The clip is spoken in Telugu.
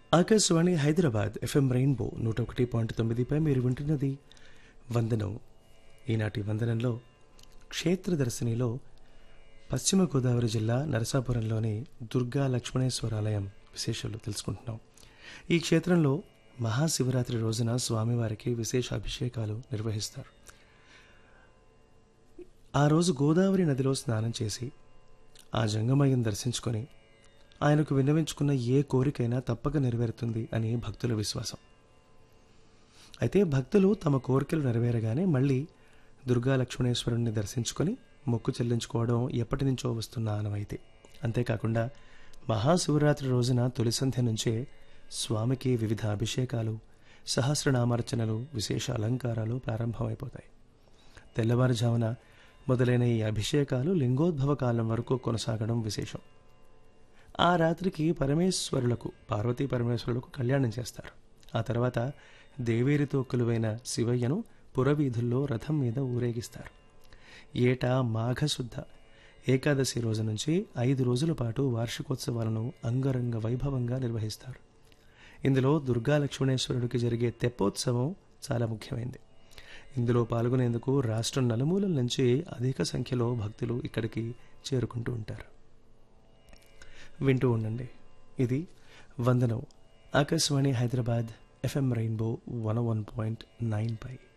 ఆకాశవాణి హైదరాబాద్ ఎఫ్ఎం రెయిన్బో నూట ఒకటి పాయింట్ తొమ్మిదిపై మీరు వింటున్నది వందనం ఈనాటి వందనంలో క్షేత్ర దర్శినిలో పశ్చిమ గోదావరి జిల్లా నరసాపురంలోని దుర్గా లక్ష్మణేశ్వరాలయం విశేషాలు తెలుసుకుంటున్నాం ఈ క్షేత్రంలో మహాశివరాత్రి రోజున స్వామివారికి విశేష అభిషేకాలు నిర్వహిస్తారు ఆ రోజు గోదావరి నదిలో స్నానం చేసి ఆ జంగమయ్యను దర్శించుకొని ఆయనకు విన్నవించుకున్న ఏ కోరికైనా తప్పక నెరవేరుతుంది అని భక్తుల విశ్వాసం అయితే భక్తులు తమ కోరికలు నెరవేరగానే మళ్ళీ దుర్గా లక్ష్మణేశ్వరుణ్ణి దర్శించుకొని మొక్కు చెల్లించుకోవడం ఎప్పటి నుంచో వస్తున్న ఆనవాయితీ అంతేకాకుండా మహాశివరాత్రి రోజున తొలి సంధ్య నుంచే స్వామికి వివిధ అభిషేకాలు సహస్రనామార్చనలు విశేష అలంకారాలు ప్రారంభమైపోతాయి తెల్లవారుజామున మొదలైన ఈ అభిషేకాలు లింగోద్భవ కాలం వరకు కొనసాగడం విశేషం ఆ రాత్రికి పరమేశ్వరులకు పార్వతీ పరమేశ్వరులకు కళ్యాణం చేస్తారు ఆ తర్వాత దేవేరితో కొలువైన శివయ్యను పురవీధుల్లో రథం మీద ఊరేగిస్తారు ఏటా మాఘశుద్ధ ఏకాదశి రోజు నుంచి ఐదు రోజుల పాటు వార్షికోత్సవాలను అంగరంగ వైభవంగా నిర్వహిస్తారు ఇందులో దుర్గా లక్ష్మణేశ్వరుడికి జరిగే తెప్పోత్సవం చాలా ముఖ్యమైనది ఇందులో పాల్గొనేందుకు రాష్ట్రం నలుమూలల నుంచి అధిక సంఖ్యలో భక్తులు ఇక్కడికి చేరుకుంటూ ఉంటారు వింటూ ఉండండి ఇది వందనం Akashvani Hyderabad FM rainbow one one point nine పై